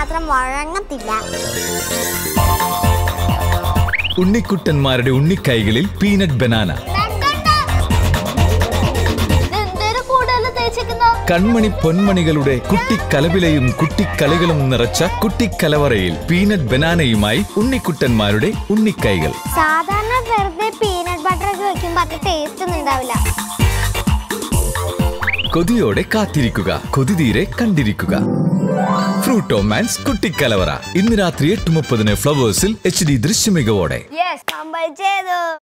മാത്രം വഴങ്ങത്തില്ല ഉണ്ണിക്കുട്ടന്മാരുടെ ഉണ്ണിക്കൈകളിൽ peanut banana എന്തേലും കൂടുതൽ തേച്ചിക്കുന്ന കൺമണി പൊന്മണികളുടെ കുട്ടിക്കലവിലയും കുട്ടിക്കളികളും നിറച്ച കുട്ടിക്കലവറയിൽ പീനട്ട് ബനാനയുമായി ഉണ്ണിക്കുട്ടന്മാരുടെ ഉണ്ണിക്കൈകൾ സാധാരണ വെറുതെ പീനട്ട് ബട്ടർ ഒക്കെ വെക്കുമ്പോ അത്ര ടേസ്റ്റ് ഒന്നും ഉണ്ടാവില്ല കൊതിയോടെ കാത്തിരിക്കുക കൊതിതീരെ കണ്ടിരിക്കുക ഫ്രൂട്ടോമാൻസ് കുട്ടിക്കലവറ ഇന്ന് രാത്രി എട്ട് മുപ്പതിന് ഫ്ലവേഴ്സിൽ എച്ച് ഡി ദൃശ്യമികവോടെ യെസ് കമ്പൽ ചെയ്തു